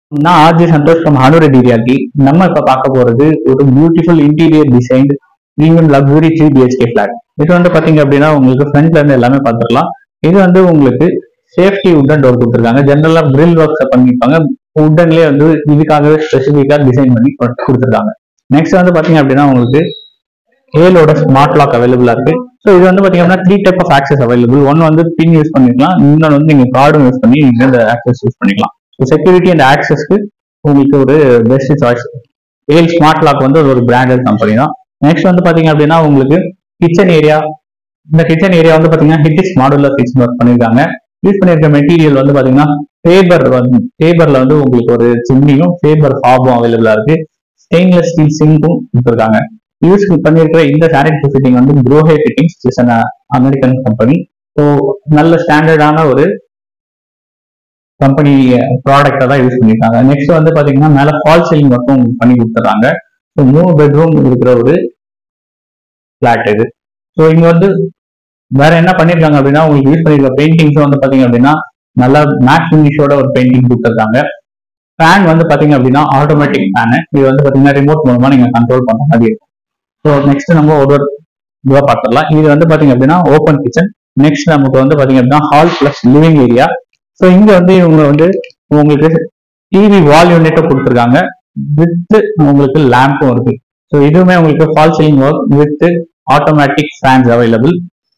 நான் R G Santhosh from Hanur டிரியாக்கி நம்ம இப்ப பார்க்க போறது ஒரு beautiful interior designed premium luxury three BHK flat இது வந்து பாத்தீங்க அப்படின்னா உங்களுக்கு ஃப்ரண்ட்ல இருந்து எல்லாமே பார்த்துக்கலாம் இது வந்து உங்களுக்கு சேஃப்டி உட்டன் டோர் கொடுத்துருக்காங்க ஜென்ரலா கிரில் ஒர்க்ஸ் பண்ணிருப்பாங்க உட்டன்லயே வந்து இதுக்காகவே ஸ்பெசிஃபிக்கா டிசைன் பண்ணி கொடுத்துருக்காங்க நெக்ஸ்ட் வந்து பாத்தீங்க அப்படின்னா உங்களுக்கு ஏலோட ஸ்மார்ட் லாக் அவைலபிளா இருக்கு ஸோ இது வந்து பாத்தீங்க அப்படின்னா three type of access available one வந்து பின் யூஸ் பண்ணிக்கலாம் இன்னொன்று வந்து நீங்க கார்டும் யூஸ் பண்ணி நீங்க இந்த ஆக்சஸ் யூஸ் பண்ணிக்கலாம் ஸோ செக்யூரிட்டி அண்ட் ஆக்சஸ்க்கு உங்களுக்கு ஒரு best choice Yale smart lock வந்து ஒரு பிராண்டட் கம்பெனி தான் நெக்ஸ்ட் வந்து பாத்தீங்க அப்படின்னா உங்களுக்கு கிச்சன் ஏரியா இந்த கிச்சன் ஏரியா வந்து பாத்தீங்கன்னா ஹிட்டிஸ் மாடுலர் கிச்சன் ஒர்க் பண்ணிருக்காங்க யூஸ் பண்ணிருக்க மெட்டீரியல் வந்து பாத்தீங்கன்னா ஃபேபர் வந்து ஃபேபர்ல வந்து உங்களுக்கு ஒரு சிம்னியும் ஃபேபர் ஃபாபும் அவைலபிளா இருக்கு ஸ்டெயின்லெஸ் ஸ்டீல் சிங்கும் கொடுத்துருக்காங்க யூஸ் பண்ணிருக்கிற இந்த சானிட்டரி ஃபிட்டிங் வந்து Grohe fittings is an American company so நல்ல ஸ்டாண்டர்டான ஒரு கம்பெனி ப்ராடக்டை தான் யூஸ் பண்ணிருக்காங்க நெக்ஸ்ட் வந்து பாத்தீங்கன்னா மேல ஃபால் சீலிங் ஒர்க்கும் பண்ணி கொடுத்துறாங்க ஸோ மூணு பெட்ரூம் இருக்கிற ஒரு ஃபிளாட் இது ஸோ இங்க வந்து வேற என்ன பண்ணிருக்காங்க அப்படின்னா உங்களுக்கு யூஸ் பண்ணிருக்க பெயிண்டிங்ஸ் வந்து பாத்தீங்க அப்படின்னா நல்லா மேட் ஃபினிஷோட ஒரு பெயிண்டிங் கொடுத்துருக்காங்க ஃபேன் வந்து பாத்தீங்க அப்படின்னா ஆட்டோமேட்டிக் ஃபேனு இது வந்து பாத்தீங்கன்னா ரிமோட் மூலமா நீங்க கண்ட்ரோல் பண்ற மாதிரி இருக்கும் ஸோ நெக்ஸ்ட் நம்ம ஒரு ஒரு இதுவா பார்த்துடலாம் இது வந்து பாத்தீங்க அப்படின்னா ஓப்பன் கிச்சன் நெக்ஸ்ட் நமக்கு வந்து பாத்தீங்க அப்படின்னா hall plus living area so இங்க வந்து இவங்க வந்து உங்களுக்கு டிவி வால் யூனிட்டும் கொடுத்துருக்காங்க வித் உங்களுக்கு லேம்பும் இருக்கு ஸோ இதுவுமே உங்களுக்கு false ceiling work with automatic fans available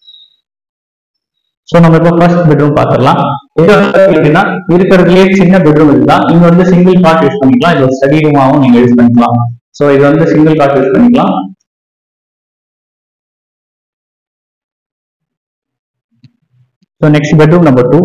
so நம்ம இப்போ ஃபர்ஸ்ட் பெட்ரூம் பார்த்துடலாம் இது வந்து எப்படின்னா இருக்கிறதுலேயே சின்ன பெட்ரூம் இதுதான் இங்க வந்து சிங்கிள் காட் யூஸ் பண்ணிக்கலாம் இது ஸ்டடி ரூமாவும் நீங்க யூஸ் பண்ணிக்கலாம் ஸோ இது வந்து சிங்கிள் காட் யூஸ் பண்ணிக்கலாம் so next bedroom number two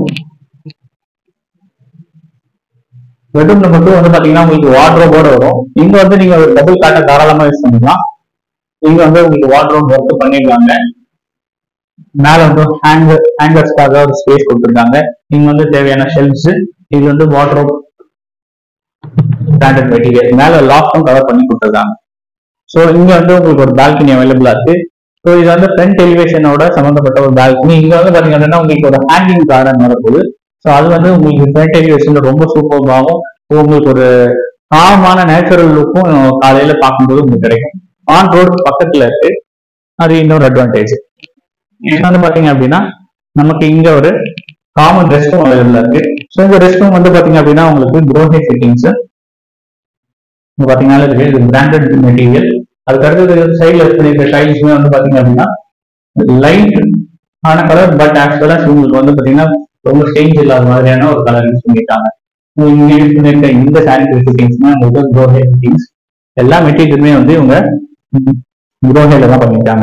bedroom number two வந்து பாத்தீங்கன்னா உங்களுக்கு வார்ட்ரோபோட வரும் இங்க வந்து நீங்க டபுள் காட்டை தாராளமா யூஸ் பண்ணிக்கலாம் இங்க வந்து உங்களுக்கு வார்ட்ரோப் ஒர்க் பண்ணிருக்காங்க மேல வந்து ஹேங்கர் ஹேங்கர்ஸ்க்காக ஒரு ஸ்பேஸ் கொடுத்துருக்காங்க இங்க வந்து தேவையான ஷெல்ஃப்ஸ் இது வந்து வார்ட்ரோப் ஸ்டாண்டர்ட் மெட்டீரியல் மேல லாக்கும் கவர் பண்ணி கொடுத்துருக்காங்க ஸோ இங்க வந்து உங்களுக்கு ஒரு பால்கனி அவைலபிளா இருக்கு ஸோ இது வந்து ஃப்ரண்ட் எலிவேஷனோட சம்பந்தப்பட்ட ஒரு பால்கனி இங்க வந்து பாத்தீங்க அப்படின்னா உங்களுக்கு ஒரு ஹேங்கிங் கார்டன் வரப்போகுது ஸோ அது வந்து உங்களுக்கு ஃப்ரண்ட் எலிவேஷன்ல ரொம்ப சூப்பர்பாகவும் உங்களுக்கு ஒரு காமான நேச்சுரல் லுக்கும் காலையில பார்க்கும்போது உங்களுக்கு கிடைக்கும் ஆன் ரோடு பக்கத்துல இருக்கு அது இன்னொரு அட்வான்டேஜ் இது வந்து பாத்தீங்க அப்படின்னா நமக்கு இங்க ஒரு காமன் ரெஸ்ட் ரூம் அவைலபிளா இருக்கு ஸோ இந்த ரெஸ்ட் ரூம் வந்து பாத்தீங்க அப்படின்னா உங்களுக்கு க்ரோஹே ஃபிட்டிங்ஸ் இங்க பாத்தீங்கன்னா இருக்கு இது பிராண்டட் மெட்டீரியல் அதுக்கு அடுத்தது சைட்ல பண்ணிருக்க டைல்ஸ்மே வந்து பாத்தீங்க அப்படின்னா லைட் ஆன கலர் பட் ஆக்சுவலா உங்களுக்கு வந்து பாத்தீங்கன்னா ரொம்ப ஸ்டேஞ்ச் இல்லாத மாதிரியான ஒரு கலர் யூஸ் பண்ணிருக்காங்க இங்க யூஸ் பண்ணிருக்க இந்த சானிடரி ஃபிட்டிங்ஸ்மே உங்களுக்கு க்ரோஹே ஃபிட்டிங்ஸ் எல்லா மெட்டீரியலுமே வந்து இவங்க க்ரோஹேல தான் பண்ணிருக்காங்க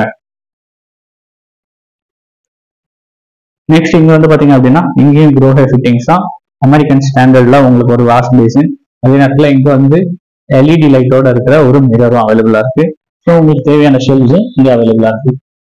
நெக்ஸ்ட் இங்க வந்து பாத்தீங்க அப்படின்னா இங்கேயும் க்ரோஹே ஃபிட்டிங்ஸ் தான் அமெரிக்கன் ஸ்டாண்டர்ட்ல உங்களுக்கு ஒரு வாஷ் பேசின் அதே நேரத்துல இங்க வந்து எல்இடி லைட்டோட இருக்கிற ஒரு மிரரும் அவைலபிளா இருக்கு ஸோ உங்களுக்கு தேவையான ஷெல்ஸ் இங்க அவைலபிளா இருக்கு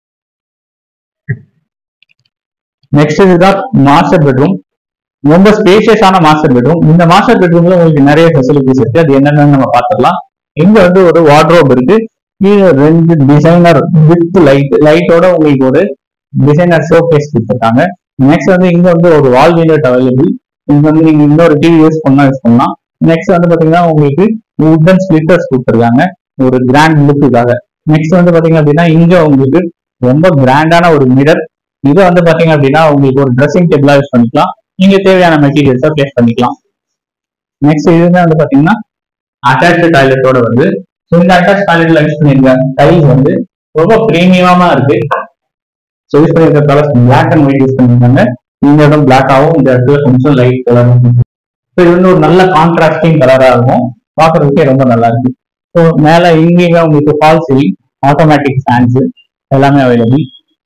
நெக்ஸ்ட் இதுதான் மாஸ்டர் பெட்ரூம் ரொம்ப ஸ்பேஷியஸான மாஸ்டர் பெட்ரூம் இந்த மாஸ்டர் பெட்ரூம்ல உங்களுக்கு நிறைய ஃபெசிலிட்டிஸ் இருக்கு அது என்னென்னு நம்ம பார்த்துடலாம் இங்க வந்து ஒரு வார்ட்ரோப் இருக்கு கீழே ரெண்டு டிசைனர் வித் லைட் லைட்டோட உங்களுக்கு ஒரு டிசைனர் ஷோ கேஸ் கொடுத்துருக்காங்க நெக்ஸ்ட் வந்து இங்க வந்து ஒரு வால் யூனிட் அவைலபிள் இங்க வந்து நீங்க இன்னொரு டிவி யூஸ் பண்ணா யூஸ் பண்ணலாம் நெக்ஸ்ட் வந்து பாத்தீங்கன்னா உங்களுக்கு உட்டன் ஸ்பிளிட்டர்ஸ் கொடுத்துருக்காங்க ஒரு கிராண்ட் லுக்குக்காக நெக்ஸ்ட் வந்து பாத்தீங்க அப்படின்னா இங்க உங்களுக்கு ரொம்ப கிராண்டான ஒரு மிரர் இது வந்து பாத்தீங்க அப்படின்னா உங்களுக்கு ஒரு ட்ரெஸ்ஸிங் டேபிளா யூஸ் பண்ணிக்கலாம் நீங்க தேவையான மெட்டீரியல்ஸை பிளேஸ் பண்ணிக்கலாம் நெக்ஸ்ட் இதுதான் வந்து பாத்தீங்கன்னா அட்டாச் டாய்லெட்டோட வந்து ஸோ இந்த அட்டாச் டாய்லெட்ல யூஸ் பண்ணிருக்க டைல்ஸ் வந்து ரொம்ப பிரீமியமா இருக்கு ஸோ யூஸ் பண்ணிருக்க colours black and white use பண்ணிருக்காங்க இந்த இடம் பிளாக் ஆகும் இந்த இடத்துல கொஞ்சம் லைட் கலர் ஸோ இது வந்து ஒரு நல்ல கான்ட்ராஸ்டிங் கலரா இருக்கும் பார்க்கறதுக்கே ரொம்ப நல்லா இருக்கு ஸோ மேல இங்கேயும் உங்களுக்கு ஃபால் சீலிங் ஆட்டோமேட்டிக் ஃபேன்ஸ் எல்லாமே அவைலபிள்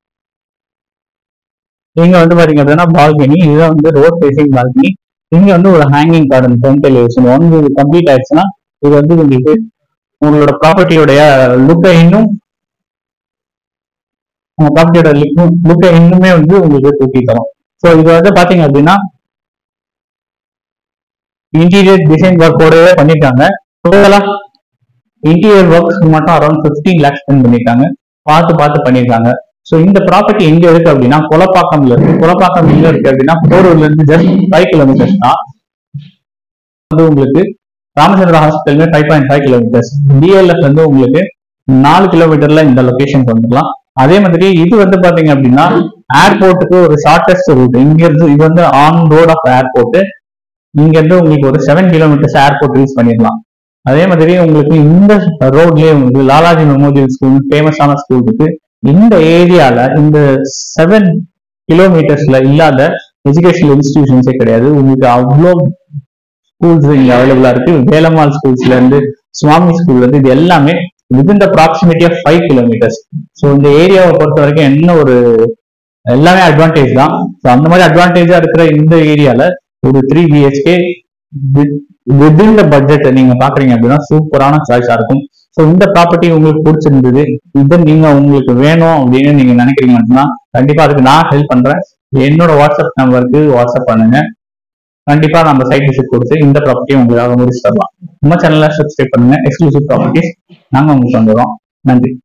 இங்க வந்து பாத்தீங்க அப்படின்னா பால்கனி இதுதான் வந்து ரோட் ஃபேசிங் பால்கனி இங்க வந்து ஒரு hanging garden front elevation one இது கம்ப்ளீட் ஆயிடுச்சுன்னா இது வந்து உங்களுக்கு உங்களோட ப்ராப்பர்ட்டியோடைய லுக்கை இன்னும் உங்க ப்ராப்பர்ட்டியோட லுக்கை இன்னுமே வந்து உங்களுக்கு தூக்கி தரும் ஸோ இது வந்து பாத்தீங்க அப்படின்னா இன்டீரியர் டிசைன் ஒர்க்கோடவே பண்ணிருக்காங்க டோட்டலா இன்டீரியர் ஒர்க்ஸ் மட்டும் அரௌண்ட் பிப்டீன் லேக்ஸ் ஸ்பெண்ட் பண்ணிருக்காங்க பார்த்து பார்த்து பண்ணிருக்காங்க ஸோ இந்த ப்ராப்பர்ட்டி எங்க இருக்கு அப்படின்னா குலப்பாக்கம்ல இருக்கு குலப்பாக்கம் எங்க இருக்கு அப்படின்னா போரூர்ல இருந்து ஜஸ்ட் ஃபைவ் கிலோமீட்டர்ஸ் தான் வந்து உங்களுக்கு ராமச்சந்திரா ஹாஸ்பிட்டலுமே five point five kilometres DLF வந்து உங்களுக்கு நாலு கிலோமீட்டர்ல இந்த லொகேஷனுக்கு வந்துடலாம் அதே மாதிரி இது வந்து பாத்தீங்க அப்படின்னா ஏர்போர்ட்டுக்கு ஒரு ஷார்டஸ்ட் ரூட் இங்க இருந்து இது வந்து ஆன் ரோட் ஆஃப் ஏர்போர்ட் இங்க இருந்து உங்களுக்கு ஒரு செவன் கிலோமீட்டர்ஸ் ஏர்போர்ட் ரீச் பண்ணிடலாம் அதே மாதிரி உங்களுக்கு இந்த ரோட்லயே உங்களுக்கு லாலாஜி மெமோரியல் ஸ்கூல் ஃபேமஸான ஸ்கூல் இருக்கு இந்த ஏரியால இந்த செவன் கிலோமீட்டர்ஸ்ல இல்லாத எஜுகேஷனல் இன்ஸ்டிடியூஷன்ஸே கிடையாது உங்களுக்கு அவ்வளோ ஸ்கூல்ஸ் இங்க அவைலபிளா இருக்கு வேலம்மாள் ஸ்கூல்ஸ்ல இருந்து சுவாமி ஸ்கூல்ல இருந்து இது எல்லாமே within the proximity of five kilometres so இந்த ஏரியாவை பொறுத்த வரைக்கும் என்ன ஒரு எல்லாமே அட்வான்டேஜ் தான் ஸோ அந்த மாதிரி அட்வான்டேஜா இருக்கிற இந்த ஏரியால ஒரு three BHK within the budget நீங்க பாக்குறீங்க அப்படின்னா சூப்பரான சாய்ஸா இருக்கும் ஸோ இந்த ப்ராப்பர்ட்டி உங்களுக்கு பிடிச்சிருந்தது இதை நீங்க உங்களுக்கு வேணும் அப்படின்னு நீங்க நினைக்கிறீங்க அப்படின்னா கண்டிப்பா அதுக்கு நான் ஹெல்ப் பண்றேன் என்னோட வாட்ஸ்அப் நம்பருக்கு வாட்ஸ்அப் பண்ணுங்க கண்டிப்பா நம்ம சைட் விசிட் கொடுத்து இந்த ப்ராப்பர்ட்டியை உங்களுக்காக முடிச்சு தரலாம் நம்ம சேனலை சப்ஸ்கிரைப் பண்ணுங்க எக்ஸ்க்ளூசிவ் ப்ராப்பர்ட்டிஸ் நாங்க உங்களுக்கு வந்துடுறோம் நன்றி